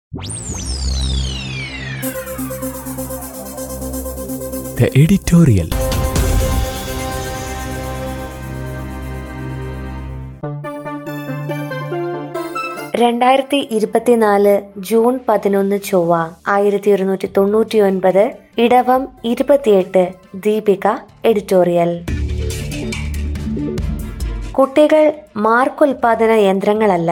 The editorial. രണ്ടായിരത്തി ഇരുപത്തിനാല് June പതിനൊന്ന് ചൊവ്വ ആയിരത്തി ഒരുന്നൂറ്റി തൊണ്ണൂറ്റി ഒൻപത് ഇടവം ഇരുപത്തിയെട്ട് ദീപിക എഡിറ്റോറിയൽ കുട്ടികൾ മാർക്കുൽപാദന യന്ത്രങ്ങളല്ല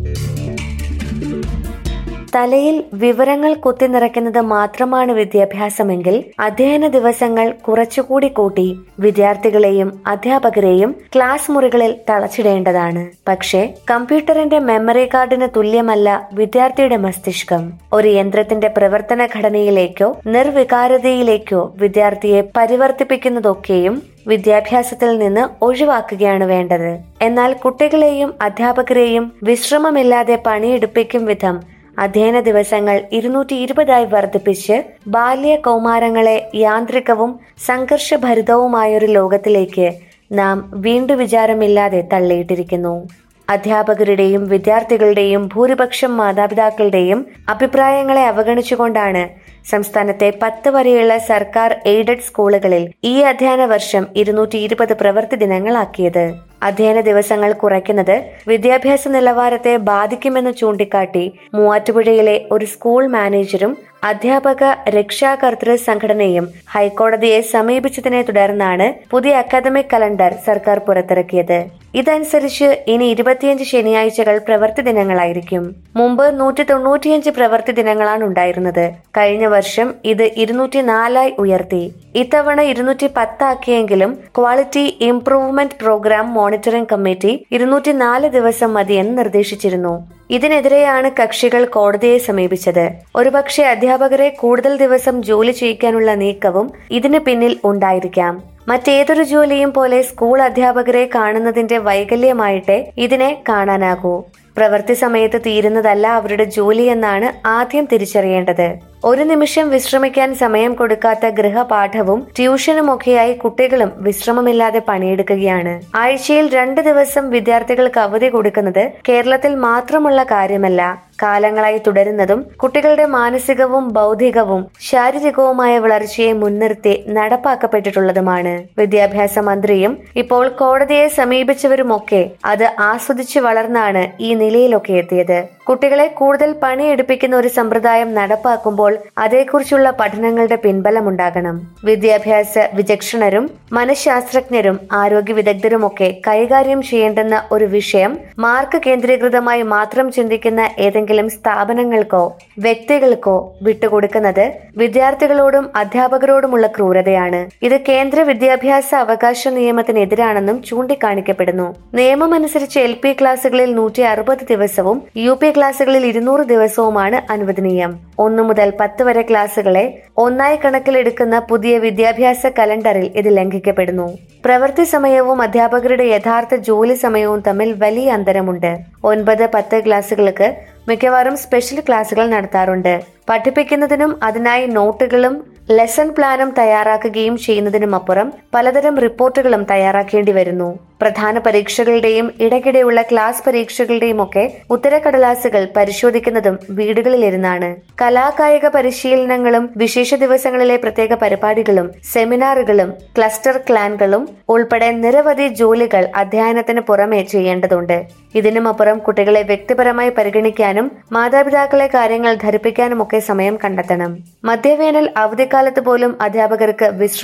തലയിൽ വിവരങ്ങൾ കുത്തിനിറയ്ക്കുന്നത് മാത്രമാണ് വിദ്യാഭ്യാസമെങ്കിൽ അധ്യയന ദിവസങ്ങൾ കുറച്ചുകൂടി കൂട്ടി വിദ്യാർത്ഥികളെയും അധ്യാപകരെയും ക്ലാസ് മുറികളിൽ തളച്ചിടേണ്ടതാണ് പക്ഷേ കമ്പ്യൂട്ടറിന്റെ മെമ്മറി കാർഡിന് തുല്യമല്ല വിദ്യാർത്ഥിയുടെ മസ്തിഷ്കം ഒരു യന്ത്രത്തിന്റെ പ്രവർത്തന ഘടനയിലേക്കോ നിർവികാരതയിലേക്കോ വിദ്യാർത്ഥിയെ പരിവർത്തിപ്പിക്കുന്നതൊക്കെയും വിദ്യാഭ്യാസത്തിൽ നിന്ന് ഒഴിവാക്കുകയാണ് വേണ്ടത് എന്നാൽ കുട്ടികളെയും അധ്യാപകരെയും വിശ്രമമില്ലാതെ പണിയെടുപ്പിക്കും വിധം അധ്യയന ദിവസങ്ങൾ ഇരുന്നൂറ്റി ഇരുപതായി വർദ്ധിപ്പിച്ച് ബാല്യ കൗമാരങ്ങളെ യാന്ത്രികവും സംഘർഷഭരിതവുമായൊരു ലോകത്തിലേക്ക് നാം വീണ്ടു വിചാരമില്ലാതെ തള്ളിയിട്ടിരിക്കുന്നു അധ്യാപകരുടെയും വിദ്യാർത്ഥികളുടെയും ഭൂരിപക്ഷം മാതാപിതാക്കളുടെയും അഭിപ്രായങ്ങളെ അവഗണിച്ചുകൊണ്ടാണ് സംസ്ഥാനത്തെ പത്ത് വരെയുള്ള സർക്കാർ എയ്ഡഡ് സ്കൂളുകളിൽ ഈ അധ്യയന വർഷം ഇരുന്നൂറ്റി ഇരുപത് പ്രവൃത്തി ദിനങ്ങളാക്കിയത് അധ്യയന ദിവസങ്ങൾ കുറയ്ക്കുന്നത് വിദ്യാഭ്യാസ നിലവാരത്തെ ബാധിക്കുമെന്ന് ചൂണ്ടിക്കാട്ടി മൂവാറ്റുപുഴയിലെ ഒരു സ്കൂൾ മാനേജരും അധ്യാപക രക്ഷാകർതൃ സംഘടനയും ഹൈക്കോടതിയെ സമീപിച്ചതിനെ തുടർന്നാണ് പുതിയ അക്കാദമിക് കലണ്ടർ സർക്കാർ പുറത്തിറക്കിയത് ഇതനുസരിച്ച് ഇനി ഇരുപത്തിയഞ്ച് ശനിയാഴ്ചകൾ പ്രവൃത്തി ദിനങ്ങളായിരിക്കും മുമ്പ് നൂറ്റി തൊണ്ണൂറ്റിയഞ്ച് പ്രവൃത്തി ദിനങ്ങളാണ് ഉണ്ടായിരുന്നത് കഴിഞ്ഞ വർഷം ഇത് ഇരുന്നൂറ്റി നാലായി ഉയർത്തി ഇത്തവണ ഇരുന്നൂറ്റി പത്താക്കിയെങ്കിലും quality improvement programme monitoring committee ഇരുന്നൂറ്റി നാല് ദിവസം മതിയെന്ന് നിർദ്ദേശിച്ചിരുന്നു ഇതിനെതിരെയാണ് കക്ഷികൾ കോടതിയെ സമീപിച്ചത് ഒരുപക്ഷെ അധ്യാപകരെ കൂടുതൽ ദിവസം ജോലി ചെയ്യിക്കാനുള്ള നീക്കവും ഇതിന് പിന്നിൽ ഉണ്ടായിരിക്കാം മറ്റേതൊരു ജോലിയും പോലെ സ്കൂൾ അധ്യാപകരെ കാണുന്നതിന്റെ വൈകല്യമായിട്ടേ ഇതിനെ കാണാനാകൂ പ്രവൃത്തി സമയത്ത് തീരുന്നതല്ല അവരുടെ ജോലി എന്നാണ് ആദ്യം തിരിച്ചറിയേണ്ടത് ഒരു നിമിഷം വിശ്രമിക്കാൻ സമയം കൊടുക്കാത്ത ഗൃഹപാഠവും ട്യൂഷനുമൊക്കെയായി കുട്ടികളും വിശ്രമമില്ലാതെ പണിയെടുക്കുകയാണ് ആഴ്ചയിൽ രണ്ട് ദിവസം വിദ്യാർത്ഥികൾക്ക് അവധി കൊടുക്കുന്നത് കേരളത്തിൽ മാത്രമുള്ള കാര്യമല്ല കാലങ്ങളായി തുടരുന്നതും കുട്ടികളുടെ മാനസികവും ബൗദ്ധികവും ശാരീരികവുമായ വളർച്ചയെ മുൻനിർത്തി നടപ്പാക്കപ്പെട്ടിട്ടുള്ളതുമാണ് വിദ്യാഭ്യാസ മന്ത്രിയും ഇപ്പോൾ കോടതിയെ സമീപിച്ചവരുമൊക്കെ അത് ആസ്വദിച്ചു വളർന്നാണ് ഈ നിലയിലൊക്കെ എത്തിയത് കുട്ടികളെ കൂടുതൽ പണിയെടുപ്പിക്കുന്ന ഒരു സമ്പ്രദായം നടപ്പാക്കുമ്പോൾ അതേക്കുറിച്ചുള്ള പഠനങ്ങളുടെ പിൻബലമുണ്ടാകണം വിദ്യാഭ്യാസ വിചക്ഷണരും മനഃശാസ്ത്രജ്ഞരും ആരോഗ്യ വിദഗ്ധരുമൊക്കെ കൈകാര്യം ചെയ്യേണ്ടുന്ന ഒരു വിഷയം മാർക്ക് കേന്ദ്രീകൃതമായി മാത്രം ചിന്തിക്കുന്ന ഏതെങ്കിലും സ്ഥാപനങ്ങൾക്കോ വ്യക്തികൾക്കോ വിട്ടുകൊടുക്കുന്നത് വിദ്യാർത്ഥികളോടും അധ്യാപകരോടുമുള്ള ക്രൂരതയാണ് ഇത് കേന്ദ്ര വിദ്യാഭ്യാസ അവകാശ നിയമത്തിനെതിരാണെന്നും ചൂണ്ടിക്കാണിക്കപ്പെടുന്നു നിയമമനുസരിച്ച് എൽ പി ക്ലാസുകളിൽ നൂറ്റി അറുപത് ദിവസവും യു പി ക്ലാസുകളിൽ ഇരുന്നൂറ് ദിവസവുമാണ് അനുവദനീയം ഒന്നു മുതൽ പത്ത് വരെ ക്ലാസുകളെ ഒന്നായി കണക്കിലെടുക്കുന്ന പുതിയ വിദ്യാഭ്യാസ കലണ്ടറിൽ ഇത് ലംഘിക്കപ്പെടുന്നു പ്രവൃത്തി സമയവും അധ്യാപകരുടെ യഥാർത്ഥ ജോലി സമയവും തമ്മിൽ വലിയ അന്തരമുണ്ട് ഒൻപത് പത്ത് ക്ലാസുകൾക്ക് മിക്കവാറും സ്പെഷ്യൽ ക്ലാസുകൾ നടത്താറുണ്ട് പഠിപ്പിക്കുന്നതിനും അതിനായി നോട്ടുകളും ലെസൺ പ്ലാനും തയ്യാറാക്കുകയും ചെയ്യുന്നതിനുമപ്പുറം പലതരം റിപ്പോർട്ടുകളും തയ്യാറാക്കേണ്ടി വരുന്നു പ്രധാന പരീക്ഷകളുടെയും ഇടയ്ക്കിടെയുള്ള ക്ലാസ് പരീക്ഷകളുടെയും ഒക്കെ ഉത്തരക്കടലാസുകൾ പരിശോധിക്കുന്നതും വീടുകളിലിരുന്നാണ് കലാകായിക പരിശീലനങ്ങളും വിശേഷ ദിവസങ്ങളിലെ പ്രത്യേക പരിപാടികളും സെമിനാറുകളും ക്ലസ്റ്റർ ക്ലാനുകളും ഉൾപ്പെടെ നിരവധി ജോലികൾ അധ്യയനത്തിന് പുറമെ ചെയ്യേണ്ടതുണ്ട് ഇതിനുമപ്പുറം കുട്ടികളെ വ്യക്തിപരമായി പരിഗണിക്കാനും മാതാപിതാക്കളെ കാര്യങ്ങൾ ധരിപ്പിക്കാനുമൊക്കെ സമയം കണ്ടെത്തണം മധ്യവേനൽ അവധിക്കാലത്ത് പോലും അധ്യാപകർക്ക്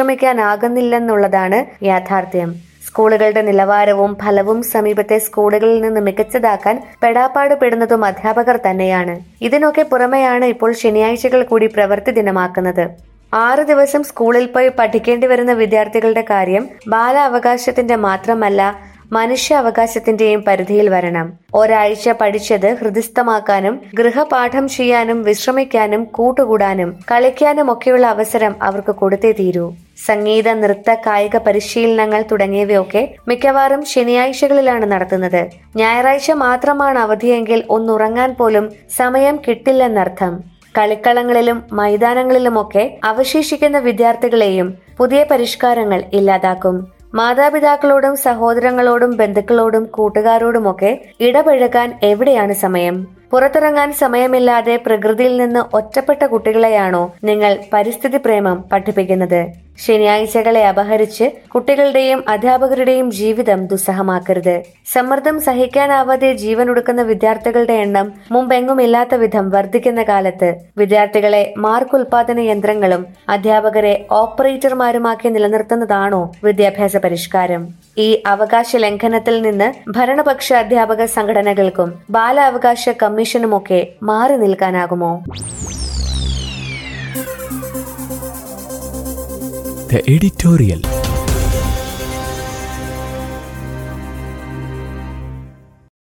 വിശ്രമിക്കാനാകുന്നില്ലെന്നുള്ളതാണ് യാഥാർത്ഥ്യം സ്കൂളുകളുടെ നിലവാരവും ഫലവും സമീപത്തെ സ്കൂളുകളിൽ നിന്ന് മികച്ചതാക്കാൻ പെടാപ്പാട് പെടുന്നതും അധ്യാപകർ തന്നെയാണ് ഇതിനൊക്കെ പുറമെയാണ് ഇപ്പോൾ ശനിയാഴ്ചകൾ കൂടി പ്രവൃത്തി ദിനമാക്കുന്നത് ആറ് ദിവസം സ്കൂളിൽ പോയി പഠിക്കേണ്ടി വരുന്ന വിദ്യാർത്ഥികളുടെ കാര്യം ബാലാവകാശത്തിന്റെ മാത്രമല്ല മനുഷ്യാവകാശത്തിന്റെയും പരിധിയിൽ വരണം ഒരാഴ്ച പഠിച്ചത് ഹൃദിസ്ഥമാക്കാനും ഗൃഹപാഠം ചെയ്യാനും വിശ്രമിക്കാനും കൂട്ടുകൂടാനും കളിക്കാനും ഒക്കെയുള്ള അവസരം അവർക്ക് കൊടുത്തേ തീരൂ സംഗീത നൃത്ത കായിക പരിശീലനങ്ങൾ തുടങ്ങിയവയൊക്കെ മിക്കവാറും ശനിയാഴ്ചകളിലാണ് നടത്തുന്നത് ഞായറാഴ്ച മാത്രമാണ് അവധിയെങ്കിൽ ഒന്നുറങ്ങാൻ പോലും സമയം കിട്ടില്ലെന്നർത്ഥം കളിക്കളങ്ങളിലും മൈതാനങ്ങളിലുമൊക്കെ അവശേഷിക്കുന്ന വിദ്യാർത്ഥികളെയും പുതിയ പരിഷ്കാരങ്ങൾ ഇല്ലാതാക്കും മാതാപിതാക്കളോടും സഹോദരങ്ങളോടും ബന്ധുക്കളോടും കൂട്ടുകാരോടുമൊക്കെ ഇടപഴകാൻ എവിടെയാണ് സമയം പുറത്തിറങ്ങാൻ സമയമില്ലാതെ പ്രകൃതിയിൽ നിന്ന് ഒറ്റപ്പെട്ട കുട്ടികളെയാണോ നിങ്ങൾ പരിസ്ഥിതി പ്രേമം പഠിപ്പിക്കുന്നത് ശനിയാഴ്ചകളെ അപഹരിച്ച് കുട്ടികളുടെയും അധ്യാപകരുടെയും ജീവിതം ദുസ്സഹമാക്കരുത് സമ്മർദ്ദം സഹിക്കാനാവാതെ ജീവൻ ഒടുക്കുന്ന വിദ്യാർത്ഥികളുടെ എണ്ണം മുമ്പെങ്ങുമില്ലാത്ത വിധം വർദ്ധിക്കുന്ന കാലത്ത് വിദ്യാർത്ഥികളെ മാർക്ക് ഉൽപാദന യന്ത്രങ്ങളും അധ്യാപകരെ ഓപ്പറേറ്റർമാരുമാക്കി നിലനിർത്തുന്നതാണോ വിദ്യാഭ്യാസ പരിഷ്കാരം ഈ അവകാശ ലംഘനത്തിൽ നിന്ന് ഭരണപക്ഷ അധ്യാപക സംഘടനകൾക്കും ബാലാവകാശ കമ്മീഷനുമൊക്കെ മാറി നിൽക്കാനാകുമോ The editorial.